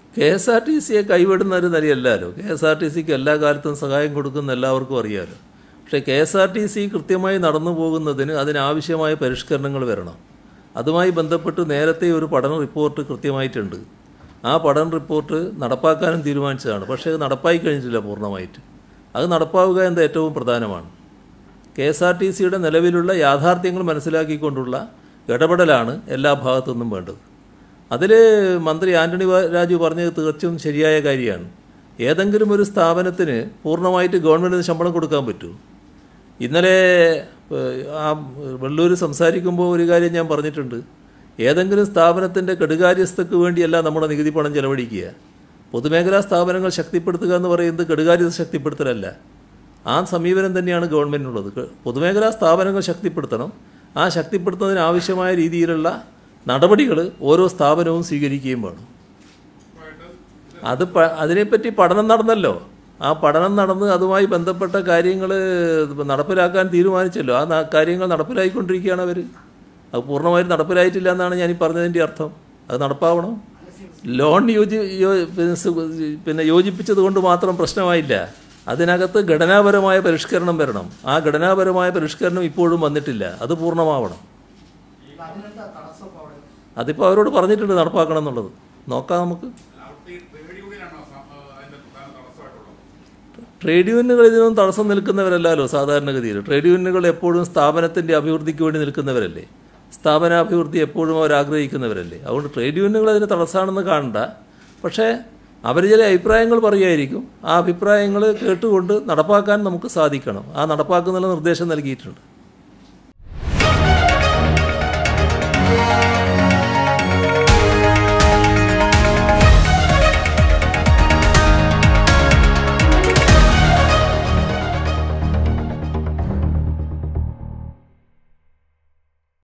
K S R T സിയെ കൈവിടുന്ന ഒരു നിലയല്ലല്ലോ കെ എസ് ആർ ടി സിക്ക് എല്ലാ കാലത്തും സഹായം കൊടുക്കുന്ന എല്ലാവർക്കും അറിയാമല്ലോ പക്ഷേ K S R T C കൃത്യമായി നടന്നു പോകുന്നതിന് അതിനാവശ്യമായ പരിഷ്കരണങ്ങൾ വരണം അതുമായി ബന്ധപ്പെട്ട് നേരത്തെ ഒരു പഠന റിപ്പോർട്ട് കൃത്യമായിട്ടുണ്ട് ആ പഠന റിപ്പോർട്ട് നടപ്പാക്കാനും തീരുമാനിച്ചതാണ് പക്ഷേ അത് നടപ്പായി കഴിഞ്ഞിട്ടില്ല പൂർണ്ണമായിട്ട് അത് നടപ്പാവുക എന്നത് ഏറ്റവും പ്രധാനമാണ് കെ എസ് ആർ ടി സിയുടെ നിലവിലുള്ള യാഥാർത്ഥ്യങ്ങൾ മനസ്സിലാക്കിക്കൊണ്ടുള്ള ഇടപെടലാണ് എല്ലാ ഭാഗത്തു നിന്നും വേണ്ടത് അതിൽ മന്ത്രി ആന്റണി വ- രാജു പറഞ്ഞത് തീർച്ചയായും ശരിയായ കാര്യമാണ് ഏതെങ്കിലും ഒരു സ്ഥാപനത്തിന് പൂർണ്ണമായിട്ട് ഗവൺമെൻറ്റിന് ശമ്പളം കൊടുക്കാൻ പറ്റൂ ഇന്നലെ ഏഹ്, ആ വെള്ളൂർ സംസാരിക്കുമ്പോൾ ഒരു കാര്യം ഞാൻ പറഞ്ഞിട്ടുണ്ട് ഏതെങ്കിലും സ്ഥാപനത്തിൻ്റെ കെടുകാര്യസ്ഥക്ക് വേണ്ടിയല്ല നമ്മുടെ നികുതി പണം ചെലവഴിക്കുക പൊതുമേഖലാ സ്ഥാപനങ്ങൾ ശക്തിപ്പെടുത്തുക എന്ന് പറയുന്നത് കെടുകാര്യസ്ഥ ശക്തിപ്പെടുത്തലല്ല ആ സമീപനം തന്നെയാണ് ഗവൺമെൻറ്റിനുള്ളത് ക- പൊതുമേഖലാ സ്ഥാപനങ്ങൾ ശക്തിപ്പെടുത്തണം ആ ശക്തിപ്പെടുത്തുന്നതിന് ആവശ്യമായ രീതിയിലുള്ള നടപടികൾ ഓരോ സ്ഥാപനവും സ്വീകരിക്കുകയും വേണം അത് പ- അതിനെപ്പറ്റി പഠനം നടന്നല്ലോ ആ പഠനം നടന്ന് അതുമായി ബന്ധപ്പെട്ട കാര്യങ്ങൾ നടപ്പിലാക്കാൻ തീരുമാനിച്ചല്ലോ ആ ന- കാര്യങ്ങൾ നടപ്പിലാക്കിക്കൊണ്ടിരിക്കുകയാണ് അവർ അത് പൂർണ്ണമായും നടപ്പിലായിട്ടില്ല എന്നാണ് ഞാൻ ഈ പറഞ്ഞതിൻ്റെ അർത്ഥം അത് നടപ്പാവണം ലോൺ യോജി യോ- പിന്നെ സു- പിന്നെ യോജിപ്പിച്ചത് കൊണ്ട് മാത്രം പ്രശ്നമായില്ല അതിനകത്ത് ഘടനാപരമായ പരിഷ്കരണം വരണം ആ ഘടനാപരമായ പരിഷ്കരണം ഇപ്പോഴും വന്നിട്ടില്ല അത് പൂർണ്ണമാവണം അതിനെന്താ തടസ്സം ഇപ്പൊ അവിടെ അതിപ്പോൾ അവരോട് പറഞ്ഞിട്ടുണ്ട് നടപ്പാക്കണം എന്നുള്ളത് നോക്കാം നമുക്ക് അവിടുത്തെ ഈ ട്രേഡ് യൂണിയനാണോ സ- ആ, അതിന്റെ പ്രധാന തടസ്സമായിട്ടുള്ളത് ട്രേഡ് യൂണിയനുകൾ ഇതിനൊന്നും തടസ്സം നിൽക്കുന്നവരല്ലല്ലോ സാധാരണഗതിയിൽ ട്രേഡ് യൂണിയനുകൾ എപ്പോഴും സ്ഥാപനത്തിൻ്റെ അഭിവൃദ്ധിക്ക് വേണ്ടി നിൽക്കുന്നവരല്ലേ സ്ഥാപനാഭിവൃദ്ധി എപ്പോഴും അവർ ആഗ്രഹിക്കുന്നവരല്ലേ അതുകൊണ്ട് ട്രേഡ് യൂണിയനുകൾ അതിന് തടസ്സമാണെന്ന് കാണണ്ട പക്ഷേ അവർ ചില അഭിപ്രായങ്ങൾ പറയുമായിരിക്കും ആ അഭിപ്രായങ്ങൾ കേട്ടുകൊണ്ട് നടപ്പാക്കാൻ നമുക്ക് സാധിക്കണം ആ നടപ്പാക്കുന്നതിനുള്ള നിർദ്ദേശം നൽകിയിട്ടുണ്ട്